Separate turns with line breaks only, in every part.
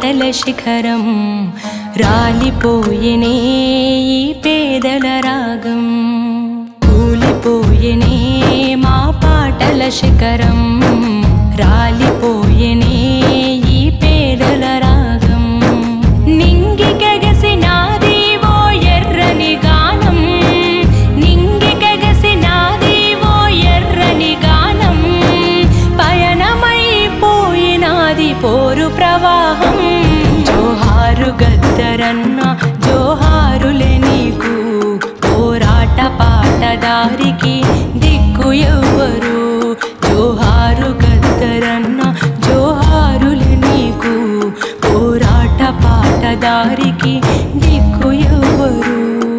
పాటల శిఖరం రాలిపోయేనే ఈ పేదల రాగం కూలిపోయేనే మా పాటల శిఖరం రాలిపోయేనే ఈ పేదల రాగం నింగికెగసినాది ఓ ఎర్రని గానం నింగికెగసినాది ఓ ఎర్రని గానం పయనమైపోయినాది పోరు ప్రవాహం జోహారు గద్దరన్న జోహారులే నీకు పోరాట పాటదారికి దిక్కు ఎవ్వరు జోహారు గద్దరన్న జోహారులే నీకు పోరాట పాటదారికి దిక్కు ఎవ్వరు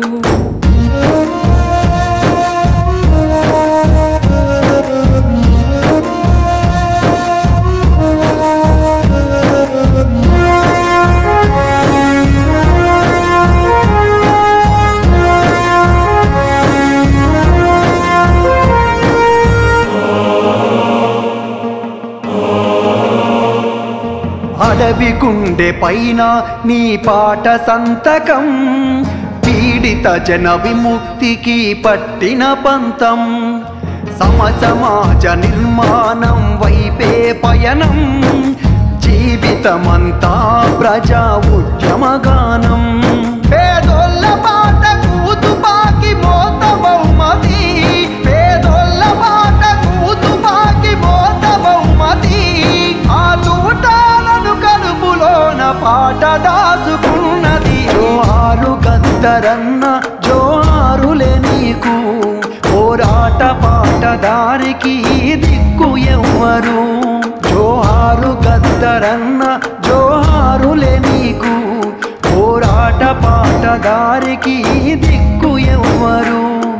అడవి గుండె పైన నీ పాట సంతకం పీడిత జన విముక్తికి పట్టిన పంతం సమసమాజ నిర్మాణం వైపే పయనం జీవితమంతా ప్రజా ఉద్యమగానం పేదోళ్ళ పాట కూతుపాకి మోత బహుమతి పేదోళ్ళ పాట కూతుపాకి మోత బహుమతి ఆ చూటాలను కడుపులోన పాట దాసుకున్నది జోహారు గద్దరన్న జోహారులే నీకు పోరాట పాటదారికి దిక్కు ఎవ్వరు జోహారు గద్దరన్న జోహారులే నీకు పోరాట పాటదారికి దిక్కు ఎవ్వరు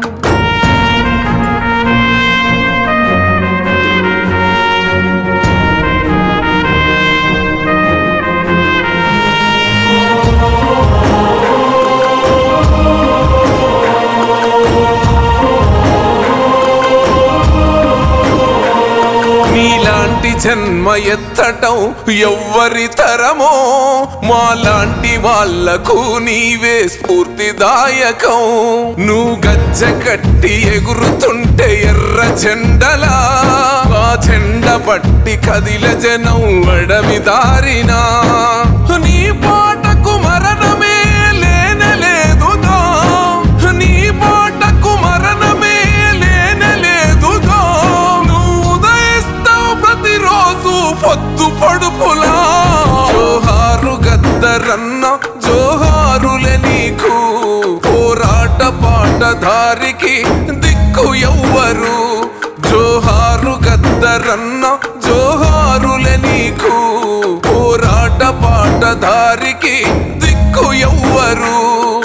మీలాంటి జన్మ ఎత్తటం ఎవ్వరి తరమో మాలాంటి వాళ్లకు నీవే స్ఫూర్తిదాయకం నువ్వు గజ్జ కట్టి ఎగురుతుంటే ఎర్ర జెండలా ఆ జెండ పట్టి కదిల జనం అడవి దారినా నీ పాటకు మరణమే లేనలేదుగా నీ పాటకు మరణమే లేనలేదుగా నువ్వు ఉదయిస్తావు ప్రతిరోజు పొద్దు పడుపులా జోహారు గద్దరన్న జోహారులే నీకు పోరాట పాటదారికి దిక్కు ఎవ్వరు జోహారు గద్దరన్న జోహారులే నీకు పోరాట పాటదారికి దిక్కు ఎవ్వరు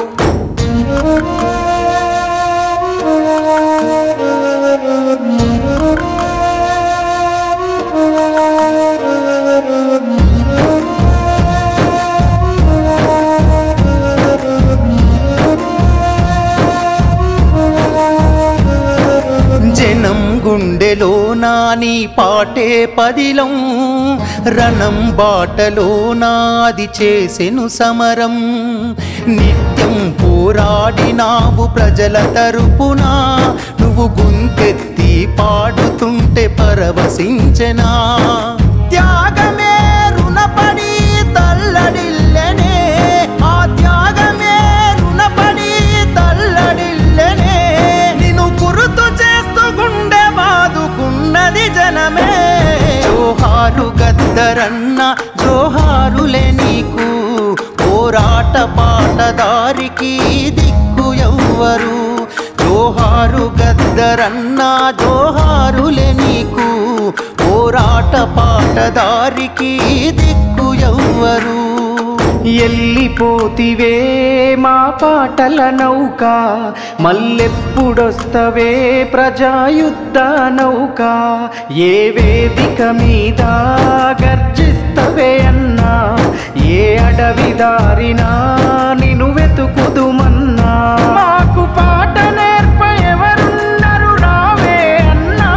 జనం గుండెలో నాని పాటే పదిలం రణం బాటలో నాది చేసెను సమరం నిత్యం పోరాడినావు ప్రజల తరపున నువ్వు గుంతెత్తి పాడుతుంటే పరవశించెనా త్యాగమే రుణపడి తల్లడిల్లెనే ఆ త్యాగమే రుణపడి తల్లడిల్లెనే నిన్ను గుర్తు చేస్తూ గుండె బాదుకున్నది జనమే జోహారు గద్దరన్న జోహారులే నీకు పోరాట పాటదారికి దిక్కు ఎవ్వరు జోహారు గద్దరన్న జోహారులే నీకు పోరాట పాటదారికి దిక్కు ఎవ్వరు ఎల్లిపోతివే మా పాటల నౌక మల్లెప్పుడొస్తవే ప్రజాయుద్ధ నౌక ఏ వేదిక మీద గర్జిస్తవే అన్నా ఏ అడవి దారినా నిన్ను వెతుకుదుమన్నా మాకు పాట నేర్ప ఎవరున్నారు రావే అన్నా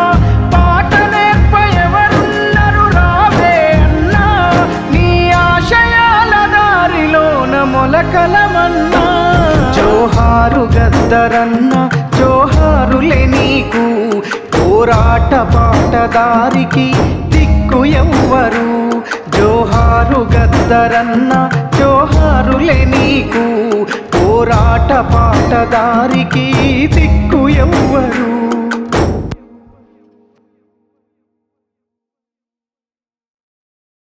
పాట నేర్ప ఎవరున్నారు రావే అన్నా నీ ఆశ కలకలమన్నా జోహారు గద్దరన్న జోహారులే నీకు పోరాట పాటదారికి దిక్కు ఎవ్వరు జోహారు గద్దరన్న జోహారులే నీకు పోరాట పాటదారికి దిక్కు ఎవ్వరు